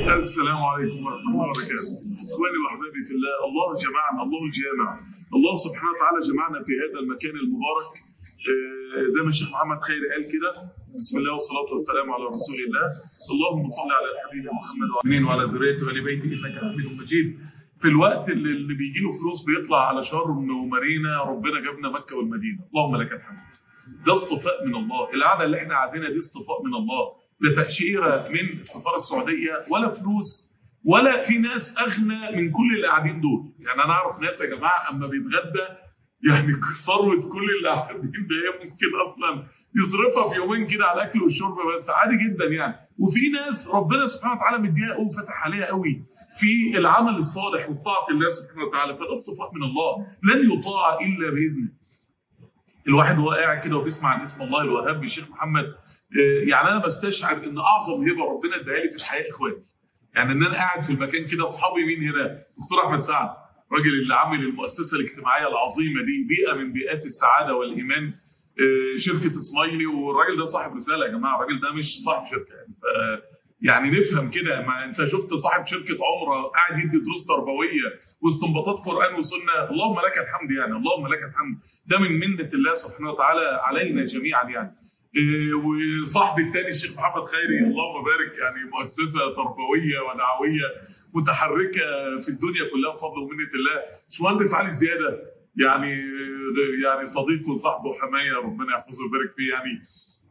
السلام عليكم ورحمة الله وبركاته. إخواني وأحبابي في الله، الله جمعنا، الله الجامع. الله سبحانه وتعالى جمعنا في هذا المكان المبارك آه، زي ما الشيخ محمد خيري قال كده بسم الله والصلاة والسلام على رسول الله. اللهم صل على الحبيب محمد وعلى آله وعلى ذريته وآل بيته إنك حميد مجيد. في الوقت اللي, اللي بيجي له فلوس بيطلع على شرم ومارينا ربنا جابنا مكة والمدينة، اللهم لك الحمد. ده اصطفاء من الله، القعدة اللي احنا قاعدينها دي اصطفاء من الله. لا تأشيرة من السفارة السعودية ولا فلوس ولا في ناس أغنى من كل اللي قاعدين دول يعني أنا أعرف ناس يا جماعة أما بيتغدى يعني ثروة كل اللي قاعدين ده هي ممكن أصلا يصرفها في يومين كده على الأكل والشرب بس عادي جدا يعني وفي ناس ربنا سبحانه وتعالى مديها قوي فتح عليها قوي في العمل الصالح وطاعة الله سبحانه وتعالى فده اصطفاء من الله لن يطاع إلا بإذنه الواحد وهو قاعد كده وبيسمع عن اسم الله الوهاب بالشيخ محمد يعني انا بستشعر ان اعظم هبه ربنا اداها لي في الحياه اخواتي يعني ان انا قاعد في المكان كده اصحابي مين هنا دكتور احمد سعد الراجل اللي عامل المؤسسه الاجتماعيه العظيمه دي بيئه من بيئات السعاده والايمان شركه اسماعيلي والراجل ده صاحب رساله يا جماعه الراجل ده مش صاحب شركه يعني ف يعني نفهم كده ما انت شفت صاحب شركه عمره قاعد يدي دروس تربويه واستنباطات قران وسنه اللهم لك الحمد يعني اللهم لك الحمد ده من منه الله سبحانه وتعالى علينا جميعا يعني وصاحبي الثاني الشيخ محمد خيري اللهم بارك يعني مؤسسه تربويه ودعويه متحركه في الدنيا كلها بفضل ومنه الله باشمهندس علي زياده يعني يعني صديق وصاحب وحمايه ربنا يحفظه ويبارك فيه يعني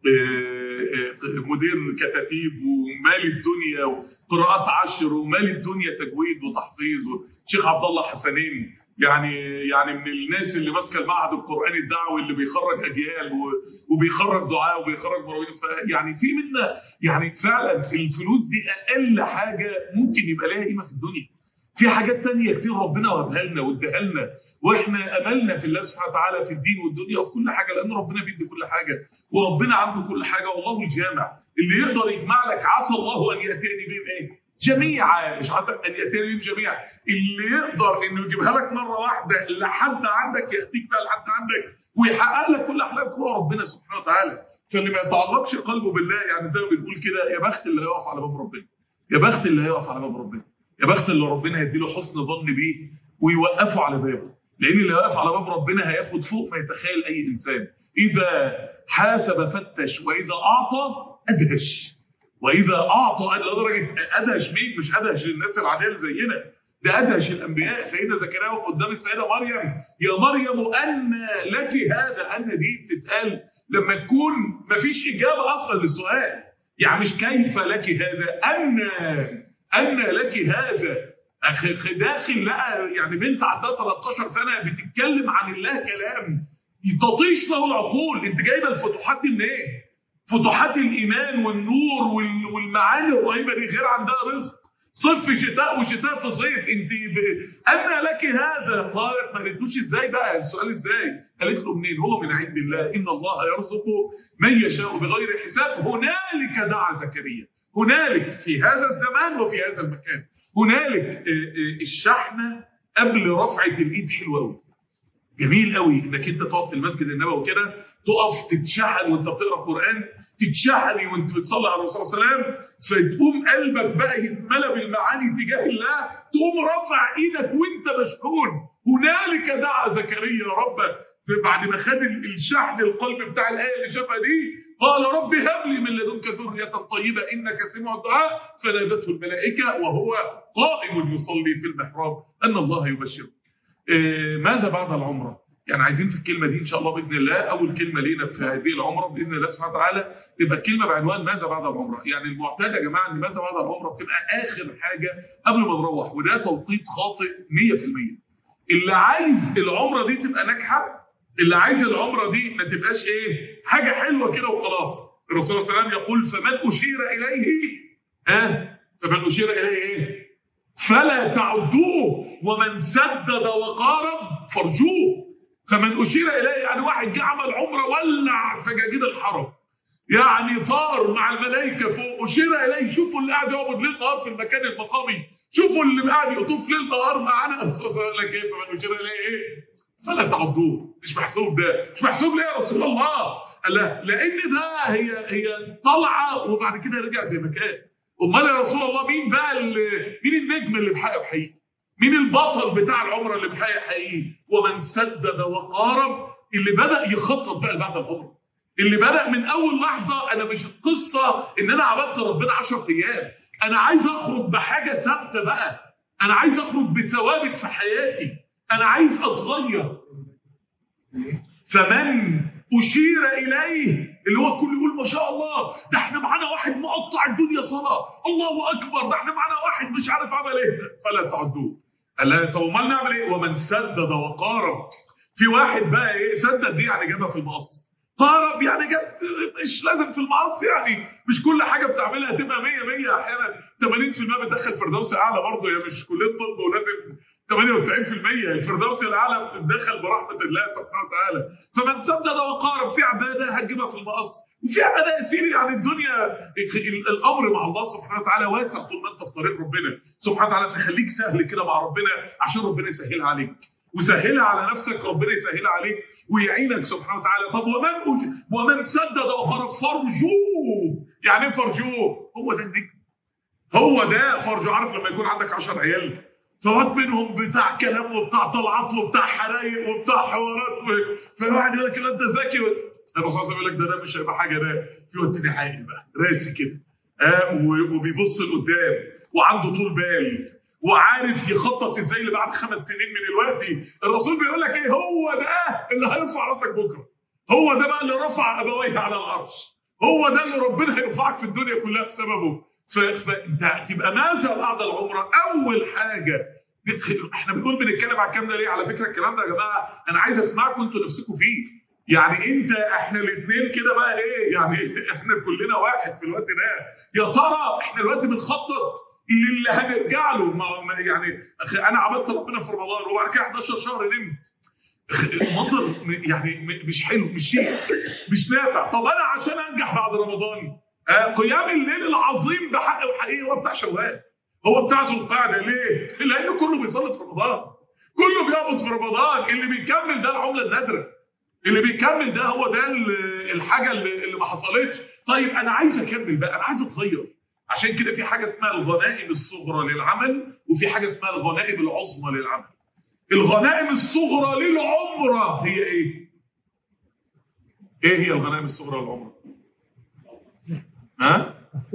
مدير كتاتيب ومالي الدنيا وقراءات عشر ومالي الدنيا تجويد وتحفيظ وشيخ عبد الله حسنين يعني يعني من الناس اللي ماسكه المعهد القراني الدعوي اللي بيخرج اجيال وبيخرج دعاء وبيخرج مراويين يعني في منا يعني فعلا الفلوس دي اقل حاجه ممكن يبقى لها قيمه في الدنيا في حاجات تانية كتير ربنا وهبها لنا واداها لنا واحنا املنا في الله سبحانه وتعالى في الدين والدنيا وفي كل حاجه لان ربنا بيدي كل حاجه وربنا عنده كل حاجه والله الجامع اللي يقدر يجمع لك عسى الله ان ياتيني بهم ايه جميعا مش عسى ان ياتيني بهم جميعا اللي يقدر انه يجيبها لك مره واحده لحد عندك ياتيك بقى لحد عندك ويحقق لك كل احلامك هو ربنا سبحانه وتعالى فاللي ما يتعلقش قلبه بالله يعني زي ما بنقول كده يا بخت اللي هيقف على باب ربنا يا بخت اللي هيقف على باب ربنا يا بخت اللي ربنا يديله حسن ظن بيه ويوقفه على بابه لان اللي هيقف على باب ربنا هياخد فوق ما يتخيل اي انسان اذا حاسب فتش واذا اعطى ادهش واذا اعطى لدرجه ادهش مين مش ادهش الناس العاديه اللي زينا ده ادهش الانبياء سيدنا زكريا قدام السيده مريم يا مريم ان لك هذا ان دي بتتقال لما تكون مفيش اجابه اصلا للسؤال يعني مش كيف لك هذا ان ان لك هذا داخل لقى يعني بنت عندها 13 سنه بتتكلم عن الله كلام تطيش له العقول انت جايبه الفتوحات دي منين؟ إيه؟ فتوحات الايمان والنور والمعاني الرهيبه دي غير عندها رزق صيف في شتاء وشتاء في صيف انت ب... ان لك هذا قالت ما قالتلوش ازاي بقى السؤال ازاي قالت له منين هو من عند الله ان الله يرزق من يشاء بغير حساب هنالك دعا زكريا هنالك في هذا الزمان وفي هذا المكان هنالك الشحنه قبل رفعه الايد حلوه قوي جميل قوي انك انت تقف في المسجد النبوي كده تقف تتشحن وانت بتقرا قران تتشحني وانت بتصلي على الرسول صلى الله عليه وسلم فتقوم قلبك بقى يتملى بالمعاني تجاه الله تقوم رافع ايدك وانت مشحون هنالك دعا زكريا ربه بعد ما خد الشحن القلب بتاع الايه اللي شافها دي قال رب هب لي من لدنك ذريه طيبه انك سميع الدعاء فنادته الملائكه وهو قائم يصلي في المحراب ان الله يبشره إيه ماذا بعد العمره يعني عايزين في الكلمه دي ان شاء الله باذن الله اول كلمه لينا في هذه العمره باذن الله سبحانه وتعالى تبقى الكلمه بعنوان ماذا بعد العمره يعني المعتاد يا جماعه ان ماذا بعد العمره بتبقى اخر حاجه قبل ما نروح وده توقيت خاطئ 100% اللي عايز العمره دي تبقى ناجحه اللي عايز العمره دي ما تبقاش ايه حاجه حلوه كده وخلاص الرسول صلى الله عليه وسلم يقول فمن اشير اليه ها فمن اشير اليه ايه فلا تعدوه ومن سدد وقارب فرجوه فمن اشير اليه يعني واحد جه عمل عمره ولع سجاجيد الحرم يعني طار مع الملائكه فوق اشير اليه شوفوا اللي قاعد يعبد ليل نهار في المكان المقامي شوفوا اللي قاعد يطوف ليل نهار معانا الرسول صلى الله عليه وسلم كيف من اشير اليه ايه فلا تعضوه مش محسوب ده مش محسوب ليه يا رسول الله لا لان ده هي هي طلعه وبعد كده رجع زي ما كان امال يا رسول الله مين بقى ال- مين النجم اللي بحقق حقيقي مين البطل بتاع العمره اللي بحقق حقيقي ومن سدد وقارب اللي بدا يخطط بقى بعد العمره اللي بدا من اول لحظه انا مش القصه ان انا عبدت ربنا 10 ايام انا عايز اخرج بحاجه ثابته بقى انا عايز اخرج بثوابت في حياتي انا عايز اتغير فمن اشير اليه اللي هو الكل يقول ما شاء الله ده احنا معانا واحد مقطع الدنيا صلاه الله اكبر ده احنا معانا واحد مش عارف عمل ايه فلا تعدوه قال لها طب امال نعمل ايه ومن سدد وقارب في واحد بقى ايه سدد دي يعني جابها في المقص قارب يعني جت مش لازم في المقص يعني مش كل حاجه بتعملها تبقى 100 100 احيانا 80% بتدخل فردوس اعلى برضه هي مش كليه طب ولازم 98% الفردوس الاعلى بتتدخل برحمه الله سبحانه وتعالى فمن سدد وقارب في عباده هتجيبها في المقص وفي عباده يا سيدي يعني الدنيا ال- الامر مع الله سبحانه وتعالى واسع طول ما انت في طريق ربنا سبحانه وتعالى فخليك سهل كده مع ربنا عشان ربنا يسهلها عليك وسهلها على نفسك ربنا يسهلها عليك ويعينك سبحانه وتعالى طب ومن أج... ومن سدد وقارب فرجوه يعني ايه فرجوه هو ده النجم هو ده فرجه عارف لما يكون عندك 10 عيال فواد منهم بتاع كلام وبتاع طلعات وبتاع حرايق وبتاع حوارات و... فالواحد يقول لك لا انت ذكي و... الرسول صلى الله عليه وسلم يقول لك ده ده مش هيبقى حاجه ده في واد تاني عاقل بقى راسي كده آه و- وبيبص لقدام وعنده طول بال وعارف يخطط ازاي اللي بعد خمس سنين من الوقت الرسول بيقول لك ايه هو ده اللي هيرفع راسك بكره هو ده بقى اللي رفع ابويه على العرش هو ده اللي ربنا هيرفعك في الدنيا كلها بسببه ف- فانت يبقى ماذا بعد العمره اول حاجه بتخ- احنا بنقول بنتكلم على الكلام ده ليه على فكره الكلام ده يا جماعه انا عايز اسمعكم انتوا نفسكم فيه يعني انت احنا الاثنين كده بقى ايه يعني احنا كلنا واحد في الوقت ده يا ترى احنا دلوقتي بنخطط للي هنرجع له ما ما- يعني أخي انا عبدت ربنا في رمضان وبعد كده 11 شهر نمت المنظر م- يعني م- مش حلو مش شيء مش نافع طب انا عشان انجح بعد رمضان آه، قيام الليل العظيم بحق وحقيقي هو بتاع شوال هو بتاع ذو القعده ليه؟ لان كله بيصلي في رمضان كله بيقبض في رمضان اللي بيكمل ده العمله النادره اللي بيكمل ده هو ده ال- الحاجه اللي, اللي ما حصلتش طيب انا عايز اكمل بقى انا عايز اتغير عشان كده في حاجه اسمها الغنائم الصغرى للعمل وفي حاجه اسمها الغنائم العظمى للعمل الغنائم الصغرى للعمره هي ايه ايه هي الغنائم الصغرى للعمره ها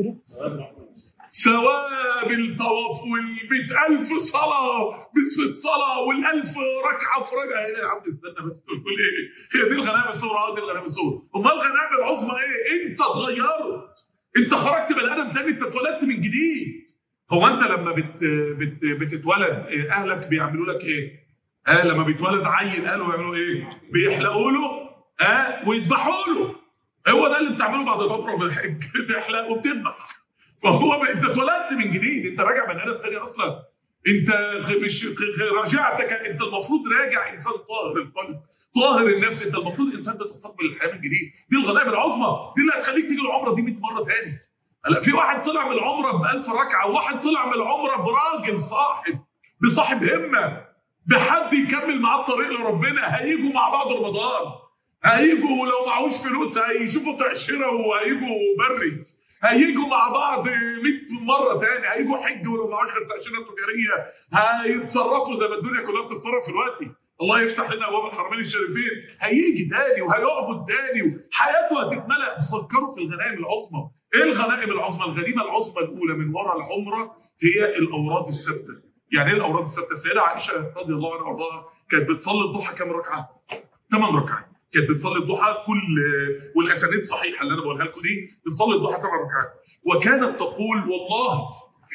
ثواب الطواف والمئة ألف صلاة بس في الصلاة والألف ركعة في ركعة إيه يا عم استنى بس تقول إيه هي دي الغنائم الصغرى اه دي الغنائم الصغرى أمال الغنائم العظمى إيه أنت اتغيرت أنت خرجت بني آدم تاني أنت اتولدت من جديد هو أنت لما بت بت بتتولد إيه، أهلك بيعملوا لك إيه؟ آه لما بيتولد عيل قالوا يعملوا إيه؟ بيحلقوا له آه ويذبحوا له هو ده اللي بتعمله بعد العمره بالحج تحلق وبتذبح فهو ب... انت اتولدت من جديد انت راجع بني ادم تاني اصلا انت غ- مش غ- رجعتك انت المفروض راجع انسان طاهر القلب طاهر النفس انت المفروض انسان بتستقبل الحياه من جديد دي الغنائم العظمى دي اللي هتخليك تيجي العمره دي 100 مره تاني هلا في واحد طلع من العمره ب 1000 ركعه وواحد طلع من العمره براجل صاحب بصاحب همه بحد يكمل معاه الطريق لربنا هيجوا مع بعض رمضان هيجوا لو معهوش فلوس هيشوفوا تأشيرة وهيجوا بري هيجوا مع بعض 100 مرة تاني هيجوا حج ولو معهوش غير تأشيرة تجارية هيتصرفوا زي ما الدنيا كلها بتتصرف دلوقتي الله يفتح لنا ابواب الحرمين الشريفين هيجي تاني وهيعبد تاني وحياته هتتملأ فكروا في الغنائم العظمى ايه الغنائم العظمى الغنيمة العظمى الأولى من وراء العمرة هي الأوراد الثابتة يعني ايه الأوراد الثابتة السيدة عائشة رضي الله عنها وارضاها كانت بتصلي الضحى كام ركعة؟ ثمان ركعات كانت بتصلي الضحى كل والاسانيد صحيحه اللي انا بقولها لكم دي بتصلي الضحى ثمان ركعات وكانت تقول والله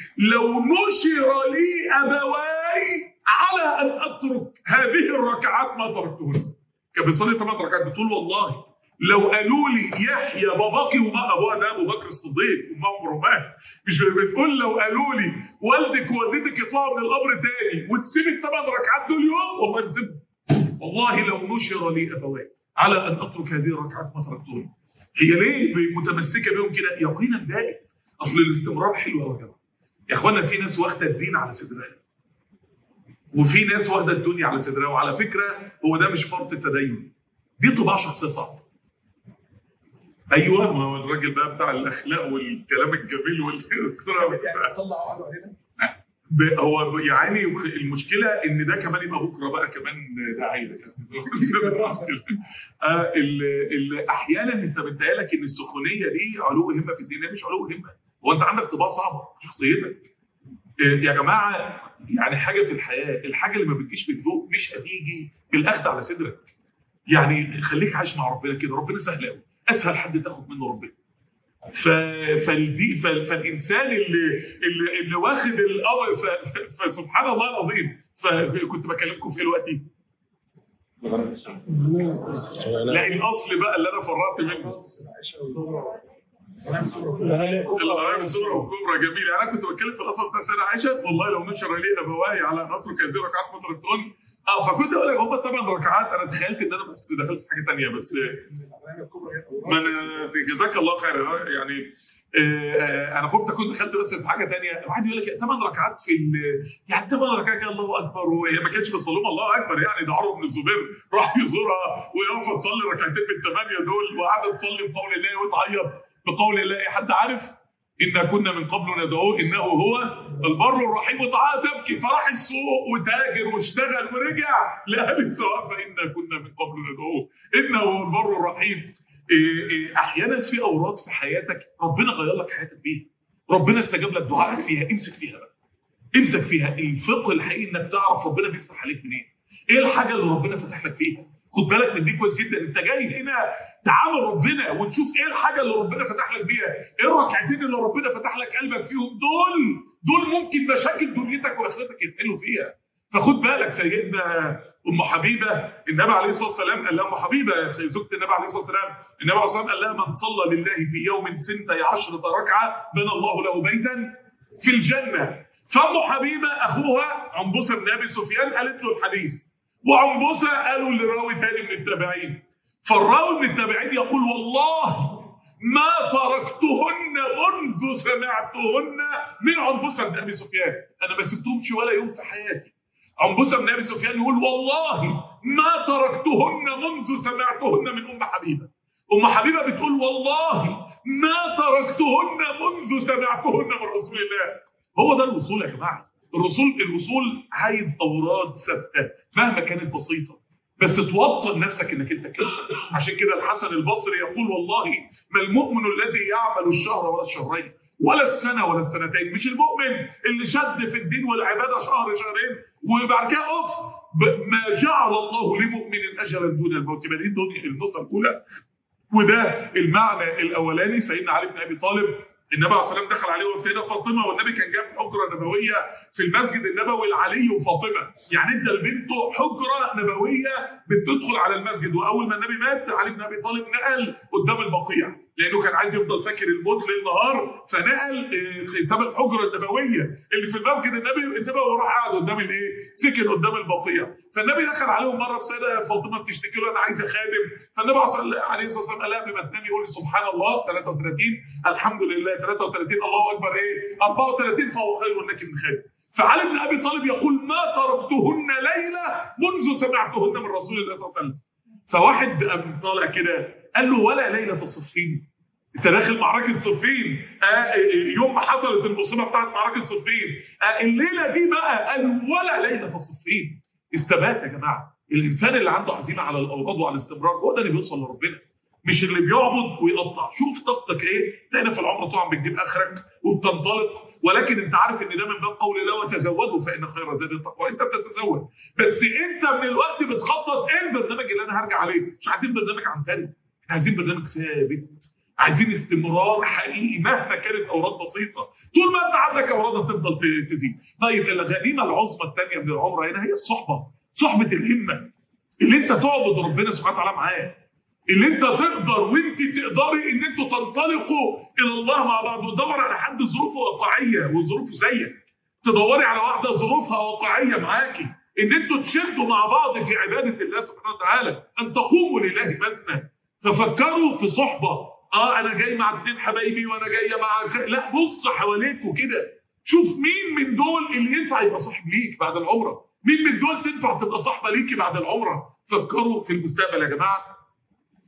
لو نشر لي ابواي على ان اترك هذه الركعات ما تركتهن كانت بتصلي ثمان ركعات بتقول والله لو قالوا لي يحيى باباكي وما ابوها ده ابو بكر الصديق وما عمره مات مش بتقول لو قالوا لي والدك ووالدتك يطلعوا من القبر تاني وتسيب الثمان ركعات دول يوم والله نسيب والله لو نشر لي ابواي على ان اترك هذه الركعات ما تركتهن هي ليه متمسكه بيهم كده يقينا دائم اصل الاستمرار حلو قوي يا جماعه يا اخوانا في ناس واخده الدين على صدرها وفي ناس واخده الدنيا على صدرها وعلى فكره هو ده مش فرط التدين دي طباع شخصيه صعبه ايوه ما هو الراجل بقى بتاع الاخلاق والكلام الجميل والكلام يعني طلع قعدوا علينا ب- هو يعني المشكله ان ده كمان يبقى بكره بقى كمان داعيه ده آه ال- ال- احيانا انت بتهيألك ان السخونيه دي علو همه في الدين هي مش علو همه هو انت عندك طباع صعبه في شخصيتك آه، يا جماعه يعني حاجه في الحياه الحاجه اللي ما بتجيش بالذوق مش هتيجي بالاخذ على صدرك يعني خليك عايش مع ربنا كده ربنا سهل قوي اسهل حد تاخد منه ربنا ف... فالدي... فال... فالانسان اللي اللي, اللي واخد الامر ف... فسبحان الله العظيم فكنت بكلمكم في ايه دلوقتي؟ لا الاصل بقى اللي انا فرطت منه عائشه والصغرى ونعم الصغرى الغرائب الصغرى والكبرى جميل يعني انا كنت بتكلم في الاصل بتاع سيدنا عائشه والله لو نشر لي ابواي على ان اترك هذه الركعات متركتهن اه فكنت اقول لك هم ثمان ركعات انا تخيلت ان انا بس دخلت في حاجه ثانيه بس الغرائب الكبرى هي ما الأوراق. انا جزاك الله خير آه، يعني آه، آه، انا خفت اكون دخلت بس في حاجه ثانيه واحد يقول لك ثمان ركعات في ال- يعني ثمان ركعات كده الله اكبر وهي ما كانتش بيصلوا الله اكبر يعني ده عروه بن الزبير راح يزورها ويقف تصلي ركعتين من الثمانيه دول وقعدت تصلي بقول الله وتعيط بقول الله إيه، حد عارف؟ إنا كنا من قبل ندعوه إنه هو البر الرحيم وتعالى تبكي فراح السوق وتاجر واشتغل ورجع لأهل الثواب فإنا كنا من قبل ندعوه إنه هو البر الرحيم إيه إيه أحيانا في أوراد في حياتك ربنا غير لك حياتك بيها ربنا استجاب لك دعائك فيها امسك فيها بقى امسك فيها الفقه الحقيقي انك تعرف ربنا بيفتح عليك منين ايه الحاجه اللي ربنا فتح لك فيها خد بالك من دي كويس جدا انت جاي هنا تعامل ربنا وتشوف ايه الحاجه اللي ربنا فتح لك بيها ايه الركعتين اللي ربنا فتح لك قلبك فيهم دول دول ممكن مشاكل دنيتك واخرتك يتحلوا فيها فخد بالك سيدنا ام حبيبه النبي عليه الصلاه والسلام قال لها ام حبيبه زوجة النبي عليه الصلاه والسلام النبي عليه الصلاه والسلام قال لها من صلى لله في يوم سنتي عشرة ركعه بنى الله له بيتا في الجنه فام حبيبه اخوها عنبسه بن ابي سفيان قالت له الحديث وعنبسه قالوا لراوي تاني من التابعين فالراوي من التابعين يقول والله ما تركتهن منذ سمعتهن من عنبسه بن ابي سفيان انا ما سبتهمش ولا يوم في حياتي عنبسه بن ابي سفيان يقول والله ما تركتهن منذ سمعتهن من ام حبيبه ام حبيبه بتقول والله ما تركتهن منذ سمعتهن من رسول الله هو ده الوصول يا جماعه الرسول الوصول عايز اوراد ثابته مهما كانت بسيطه بس توطن نفسك انك انت كده عشان كده الحسن البصري يقول والله ما المؤمن الذي يعمل الشهر ولا الشهرين ولا السنه ولا السنتين مش المؤمن اللي شد في الدين والعباده شهر شهرين وبعد كده اوف ب- ما جعل الله لمؤمن اجلا دون الموت يبقى دي الدنيا النقطه الاولى وده المعنى الاولاني سيدنا علي بن ابي طالب النبي عليه الصلاه والسلام دخل عليه والسيده فاطمه والنبي كان جاب حجره نبويه في المسجد النبوي لعلي وفاطمه يعني انت لبنته حجره نبويه بتدخل على المسجد واول ما النبي مات علي بن ابي طالب نقل قدام البقيع لانه كان عايز يفضل فاكر الموت ليل نهار فنقل آه، ختام الحجره النبويه اللي في المسجد النبي انتبه وراح قاعد قدام الايه؟ سكن قدام البقيع فالنبي دخل عليهم مره بسيده فاطمه بتشتكي له انا عايزه خادم فالنبي صلى- عليه الصلاه والسلام قال لها قبل ما تنام يقول سبحان الله 33 الحمد لله 33 الله اكبر ايه 34 فهو خير لك من خادم فعلي بن ابي طالب يقول ما تركتهن ليله منذ سمعتهن من رسول الله صلى الله عليه وسلم فواحد قام طالع كده قال له ولا ليله صفين انت داخل معركه صفين آه يوم ما حصلت المصيبه بتاعت معركه صفين آه الليله دي بقى قال ولا ليله صفين الثبات يا جماعه الانسان اللي عنده عزيمه على الاوراد وعلى الاستمرار هو ده اللي بيوصل لربنا مش اللي بيعبد ويقطع شوف طاقتك ايه تلاقينا في العمر طبعا بتجيب اخرك وبتنطلق ولكن انت عارف ان ده من باب قول الله وتزودوا فان خير الزاد التقوى انت بتتزود بس انت من الوقت بتخطط ايه البرنامج اللي انا هرجع عليه مش عايزين برنامج عمتاني احنا عايزين برنامج ثابت عايزين استمرار حقيقي مهما كانت اوراد بسيطه طول ما انت عندك اوراد هتفضل ت- تزيد طيب الغنيمه العظمى الثانيه من العمره هنا هي الصحبه صحبه الهمه اللي انت تعبد ربنا سبحانه وتعالى معاه اللي انت تقدر وانت تقدري ان انتوا تنطلقوا الى الله مع بعض وتدور على حد ظروفه واقعيه وظروفه زيك تدوري على واحده ظروفها واقعيه معاكي ان انتوا تشدوا مع بعض في عباده الله سبحانه وتعالى ان تقوموا لله مثنى تفكروا في صحبه اه انا جاي مع اتنين حبايبي وانا جايه مع خ... لا بص حواليك وكده شوف مين من دول اللي ينفع يبقى صاحب ليك بعد العمره مين من دول تنفع تبقى صاحبه ليكي بعد العمره فكروا في المستقبل يا جماعه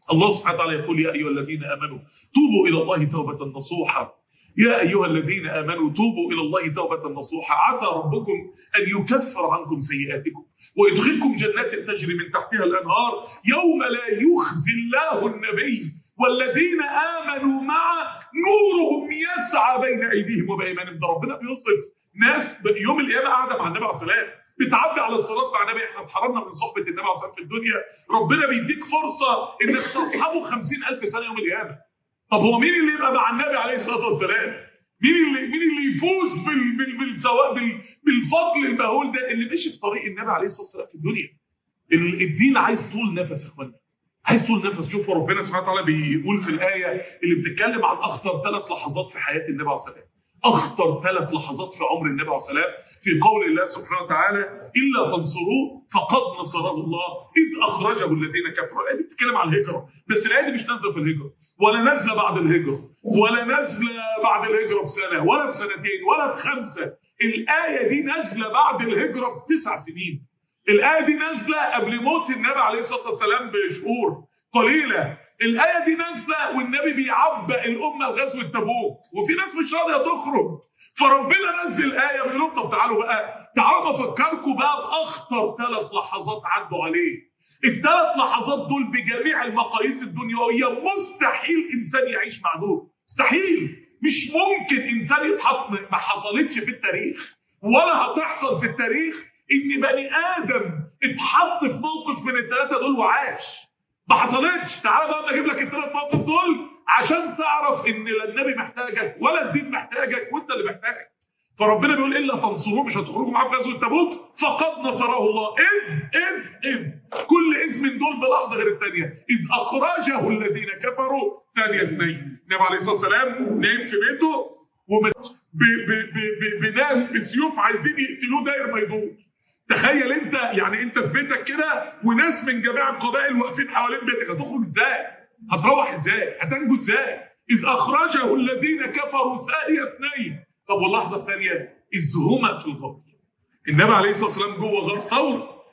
الله سبحانه وتعالى يقول يا ايها الذين امنوا توبوا الى الله توبه نصوحا يا ايها الذين امنوا توبوا الى الله توبه نصوحا عسى ربكم ان يكفر عنكم سيئاتكم ويدخلكم جنات تجري من تحتها الانهار يوم لا يخزي الله النبي والذين امنوا معه نورهم يسعى بين ايديهم وبايمانهم ده ربنا بيوصف ناس يوم القيامه قاعده مع النبي عليه الصلاه والسلام بتعدي على الصراط مع النبي احنا اتحرمنا من صحبه النبي عليه الصلاه والسلام في الدنيا ربنا بيديك فرصه انك تصحبه 50000 سنه يوم القيامه طب هو مين اللي يبقى مع النبي عليه الصلاه والسلام مين اللي مين اللي يفوز بال بال بالسواء بال بالفضل المهول ده اللي مشي في طريق النبي عليه الصلاه والسلام في الدنيا ال- الدين عايز طول نفس يا اخوانا عايز طول نفس شوفوا ربنا سبحانه وتعالى بيقول في الايه اللي بتتكلم عن اخطر ثلاث لحظات في حياه النبي عليه الصلاه والسلام اخطر ثلاث لحظات في عمر النبي عليه الصلاه والسلام في قول الله سبحانه وتعالى الا تنصروه فقد نصره الله اذ اخرجه الذين كفروا الايه دي بتتكلم عن الهجره بس الايه دي مش نازله في الهجره ولا نازله بعد الهجره ولا نازله بعد الهجره بسنه ولا بسنتين ولا بخمسه الايه دي نازله بعد الهجره بتسع سنين الآية دي نازلة قبل موت النبي عليه الصلاة والسلام بشهور قليلة الآية دي نازلة والنبي بيعبأ الأمة لغزوة تبوك وفي ناس مش راضية تخرج فربنا نزل آية بيقول لهم طب تعالوا بقى تعالوا بفكركم بقى بأخطر ثلاث لحظات عدوا عليه الثلاث لحظات دول بجميع المقاييس الدنيوية مستحيل إنسان يعيش مع دول مستحيل مش ممكن إنسان يتحط ما حصلتش في التاريخ ولا هتحصل في التاريخ ان بني ادم اتحط في موقف من الثلاثه دول وعاش ما حصلتش تعال بقى اجيب لك الثلاث مواقف دول عشان تعرف ان لا النبي محتاجك ولا الدين محتاجك وانت اللي محتاجك فربنا بيقول الا تنصروه مش هتخرجوا معاه في غزوه تبوك فقد نصره الله اذ اذ اذ كل اسم من دول بلحظه غير الثانيه اذ اخرجه الذين كفروا ثاني اثنين النبي عليه الصلاه والسلام نايم في بيته ومت ب- ب- ب- ب- بناس بسيوف عايزين يقتلوه داير ما يدور تخيل انت يعني انت في بيتك كده وناس من جميع القبائل واقفين حوالين بيتك هتخرج ازاي؟ هتروح ازاي؟ هتنجو ازاي؟ اذ اخرجه الذين كفروا ثاني اثنين طب واللحظه الثانيه اذ هما في الغار النبي عليه الصلاه والسلام جوه غار ثور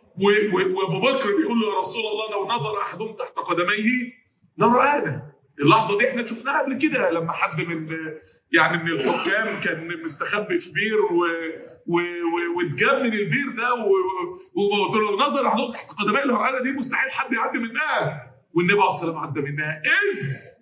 و- و- وابو بكر بيقول له يا رسول الله لو نظر احدهم تحت قدميه لرآنا اللحظه دي احنا شفناها قبل كده لما حد من يعني من الحكام كان مستخبي في بير و و و واتجاب من البير ده وقلت له نظر احدهم تحت قدمي الهرقانه دي مستحيل حد يعدي منها والنبي عليه الصلاه والسلام عدى منها اذ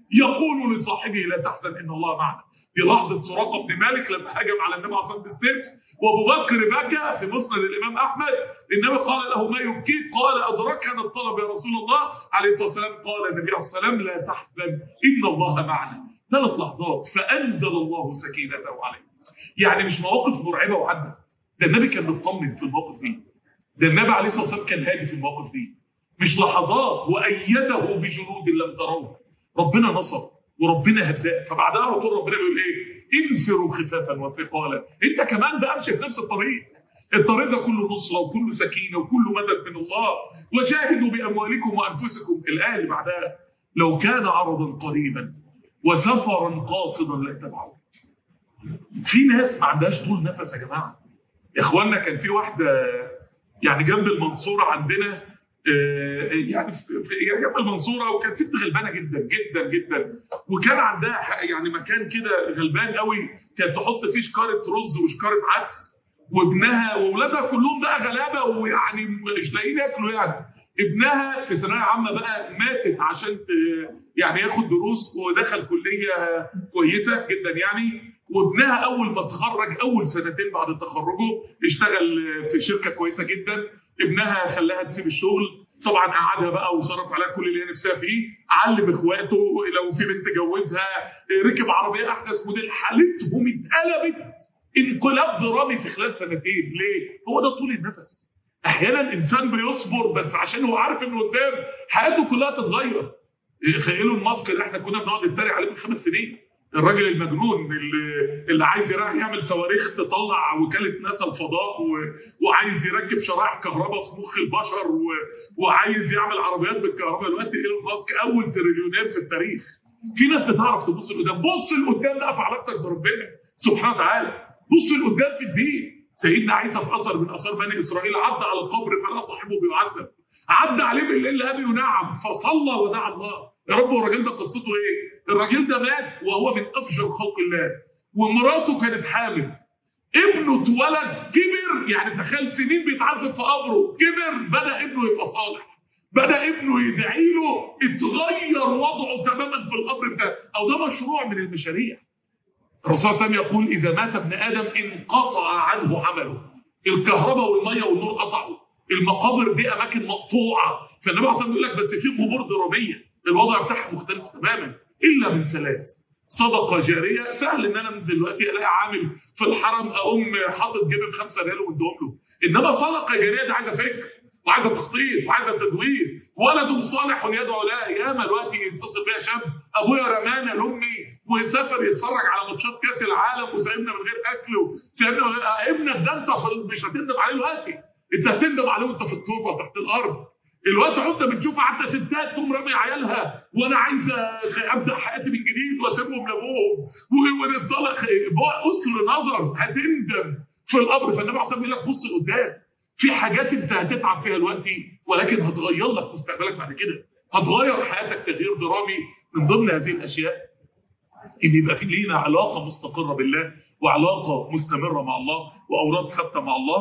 يقول لصاحبه لا تحزن ان الله معنا دي لحظه سراقه بن مالك لما هجم على النبي عليه الصلاه والسلام بالسيف وابو بكر بكى في مسند الامام احمد النبي قال له ما يبكيك قال ادركنا الطلب يا رسول الله عليه الصلاه والسلام قال النبي عليه الصلاه والسلام لا تحزن ان الله معنا ثلاث لحظات فانزل الله سكينته عليه يعني مش مواقف مرعبه وعدت ده النبي كان مطمن في المواقف دي ده النبي عليه الصلاه والسلام كان هادي في المواقف دي مش لحظات وايده بجنود لم تروها ربنا نصر وربنا هداه فبعدها على طول ربنا بيقول ايه انفروا خفافا وثقالا انت كمان بقى امشي في نفس الطريق الطريق ده كله نصره وكله سكينه وكله مدد من الله وجاهدوا باموالكم وانفسكم الايه اللي بعدها لو كان عرضا قريبا وسفرا قاصدا لاتبعوه في ناس ما عندهاش طول نفس يا جماعه يا اخوانا كان في واحده يعني جنب المنصوره عندنا آه، يعني في في- يعني جنب المنصوره وكانت ست غلبانه جدا جدا جدا وكان عندها ح- يعني مكان كده غلبان قوي كانت تحط فيه شكاره رز وشكاره عدس وابنها واولادها كلهم بقى غلابه ويعني مش لاقيين ياكلوا يعني ابنها في ثانويه عامه بقى ماتت عشان ت- يعني ياخد دروس ودخل كليه كويسه جدا يعني وابنها اول ما اتخرج اول سنتين بعد تخرجه اشتغل في شركه كويسه جدا ابنها خلاها تسيب الشغل طبعا قعدها بقى وصرف عليها كل اللي هي نفسها فيه علم اخواته لو في بنت جوزها ركب عربيه احدث موديل حالتهم اتقلبت انقلاب درامي في خلال سنتين ليه؟ هو ده طول النفس احيانا الانسان بيصبر بس عشان هو عارف انه قدام حياته كلها تتغير تخيلوا الماسك اللي احنا كنا بنقعد نتريق عليه من خمس سنين الراجل المجنون اللي, اللي عايز يروح يعمل صواريخ تطلع وكاله ناسا الفضاء و... وعايز يركب شرائح كهرباء في مخ البشر و... وعايز يعمل عربيات بالكهرباء دلوقتي ايلون ماسك اول تريليونير في التاريخ في ناس بتعرف تبص لقدام بص لقدام بقى في علاقتك بربنا سبحانه وتعالى بص لقدام في الدين سيدنا عيسى في اثر من اثار بني اسرائيل عدى على القبر فلا صاحبه بيعذب عدى عليه بالليل لقى ينعم فصلى ودعا الله يا رب هو الراجل ده قصته ايه الراجل ده مات وهو من افجر خلق الله ومراته كانت حامل ابنه اتولد كبر يعني تخيل سنين بيتعذب في قبره كبر بدا ابنه يبقى صالح بدا ابنه يدعي له اتغير وضعه تماما في القبر بتاعه او ده مشروع من المشاريع الرسول صلى الله عليه وسلم يقول اذا مات ابن ادم انقطع عنه عمله الكهرباء والميه والنور قطعوا المقابر دي اماكن مقطوعه فالنبي عليه يقول لك بس في قبور ضروريه الوضع بتاعها مختلف تماما الا من ثلاث صدقه جاريه سهل ان انا من دلوقتي الاقي عامل في الحرم اقوم حاطط جيبي بخمسه ريال ومديهم له انما صدقه جاريه دي عايزه فكر وعايزه تخطيط وعايزه تدوير ولد صالح يدعو له ياما دلوقتي يتصل بيا شاب ابويا رمانا لامي ويسافر يتفرج على ماتشات كاس العالم وسايبنا من غير اكل وسايبنا من غير ابنك ده انت مش هتندم عليه دلوقتي انت هتندم عليه وانت في التربه تحت الارض الوقت انت بتشوف حتى ستات تقوم رامي عيالها وانا عايز ابدا حياتي من جديد واسيبهم لابوهم ونطلق اسر نظر هتندم في القبر فالنبي عليه يقول لك بص لقدام في حاجات انت هتتعب فيها دلوقتي ولكن هتغير لك مستقبلك بعد كده هتغير حياتك تغيير درامي من ضمن هذه الاشياء ان يبقى في لينا علاقه مستقره بالله وعلاقه مستمره مع الله واوراد ثابته مع الله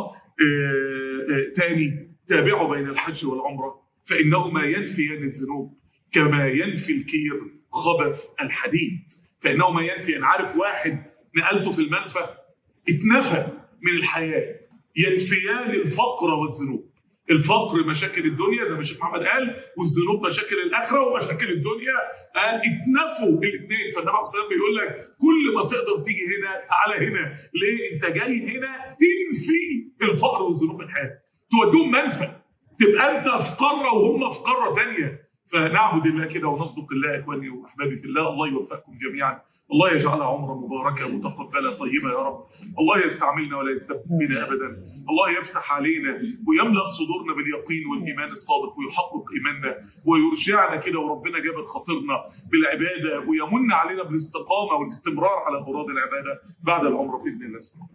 آآ آآ تاني تابعوا بين الحج والعمره فانهما ينفيان الذنوب كما ينفي الكير خبث الحديد فانهما ينفي انا عارف واحد نقلته في المنفى اتنفى من الحياه ينفيان الفقر والذنوب الفقر مشاكل الدنيا زي ما الشيخ محمد قال والذنوب مشاكل الاخره ومشاكل الدنيا قال اتنفوا الاثنين فالنبي عليه الصلاه بيقول لك كل ما تقدر تيجي هنا تعالى هنا ليه انت جاي هنا تنفي الفقر والذنوب من حياتك تودوهم منفى تبقى انت في قاره وهم في قاره ثانيه فنعبد الله كده ونصدق الله اخواني واحبابي في الله الله يوفقكم جميعا الله يجعلها عمرا مباركه متقبله طيبه يا رب الله يستعملنا ولا يستبدل بنا ابدا الله يفتح علينا ويملا صدورنا باليقين والايمان الصادق ويحقق ايماننا ويرجعنا كده وربنا جابت خاطرنا بالعباده ويمن علينا بالاستقامه والاستمرار على مراد العباده بعد العمر باذن الله سبحانه